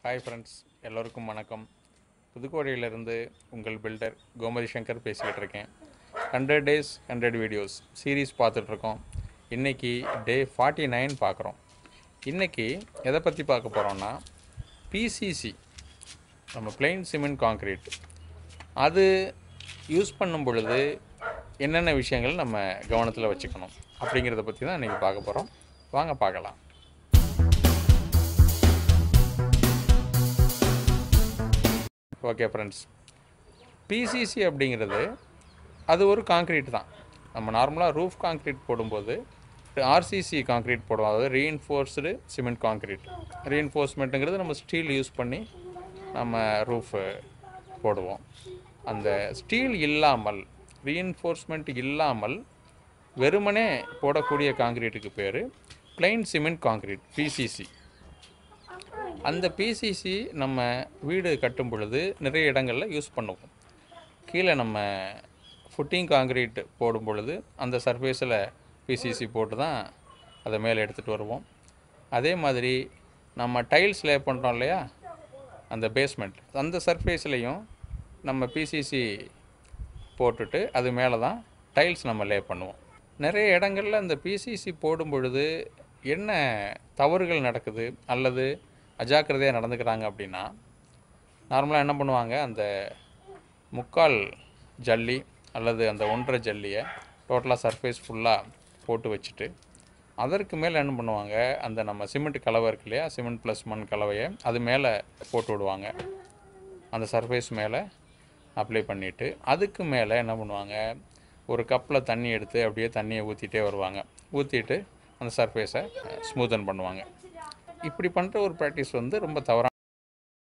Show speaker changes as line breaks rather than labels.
hi friends எல்லோருக்கும் வணக்கம் புதுக்கோட்டையிலிருந்து உங்கள் பில்டர் கோமதி சங்கர் பேசிக்கிட்டு இருக்கேன் hundred days hundred videos series பார்த்துட்ருக்கோம் இன்றைக்கி டே ஃபார்ட்டி நைன் பார்க்குறோம் இன்றைக்கி எதை பற்றி பார்க்க போகிறோம்னா பிசிசி நம்ம பிளெயின் சிமெண்ட் காங்க்ரீட் அது யூஸ் பண்ணும் பொழுது என்னென்ன விஷயங்கள் நம்ம கவனத்தில் வச்சுக்கணும் அப்படிங்கிறத பற்றி தான் இன்றைக்கி பார்க்க போகிறோம் வாங்க பார்க்கலாம் ஓகே ஃப்ரெண்ட்ஸ் பிசிசி அப்படிங்கிறது அது ஒரு காங்க்ரீட் தான் நம்ம நார்மலாக ரூஃப் காங்க்ரீட் போடும்போது ஆர்சிசி காங்க்ரீட் போடுவோம் அதாவது ரீஇன்ஃபோர்ஸ்டு சிமெண்ட் காங்க்ரீட் ரீஇன்ஃபோர்ஸ்மெண்ட்டுங்கிறது நம்ம ஸ்டீல் யூஸ் பண்ணி நம்ம ரூஃப் போடுவோம் அந்த ஸ்டீல் இல்லாமல் ரீஇன்ஃபோர்ஸ்மெண்ட் இல்லாமல் வெறுமனே போடக்கூடிய காங்க்ரீட்டுக்கு பேர் பிளெயின் சிமெண்ட் காங்க்ரீட் பிசிசி அந்த பிசிசி நம்ம வீடு கட்டும் பொழுது நிறைய இடங்களில் யூஸ் பண்ணுவோம் கீழே நம்ம ஃபுட்டிங் காங்க்ரீட் போடும் பொழுது அந்த சர்ஃபேஸில் பிசிசி போட்டு தான் அதை மேலே எடுத்துகிட்டு வருவோம் அதே மாதிரி நம்ம டைல்ஸ் லே பண்ணுறோம் இல்லையா அந்த பேஸ்மெண்ட் அந்த சர்ஃபேஸ்லேயும் நம்ம பிசிசி போட்டுட்டு அது மேலே தான் டைல்ஸ் நம்ம லே பண்ணுவோம் நிறைய இடங்களில் அந்த பிசிசி போடும் பொழுது என்ன தவறுகள் நடக்குது அல்லது அஜாக்கிரதையாக நடந்துக்கிறாங்க அப்படின்னா நார்மலாக என்ன பண்ணுவாங்க அந்த முக்கால் ஜல்லி அல்லது அந்த ஒன்றரை ஜல்லியை டோட்டலாக சர்ஃபேஸ் ஃபுல்லாக போட்டு வச்சுட்டு அதற்கு மேலே என்ன பண்ணுவாங்க அந்த நம்ம சிமெண்ட் கலவை இருக்கு இல்லையா சிமெண்ட் ப்ளஸ் மண் கலவையை அது மேலே போட்டு விடுவாங்க அந்த சர்ஃபேஸ் மேலே அப்ளை பண்ணிவிட்டு அதுக்கு மேலே என்ன பண்ணுவாங்க ஒரு கப்பில் தண்ணி எடுத்து அப்படியே தண்ணியை ஊற்றிட்டே வருவாங்க ஊற்றிட்டு அந்த சர்ஃபேஸை ஸ்மூத்தன் பண்ணுவாங்க இப்படி பண்ணுற ஒரு ப்ராக்டிஸ் வந்து ரொம்ப தவறான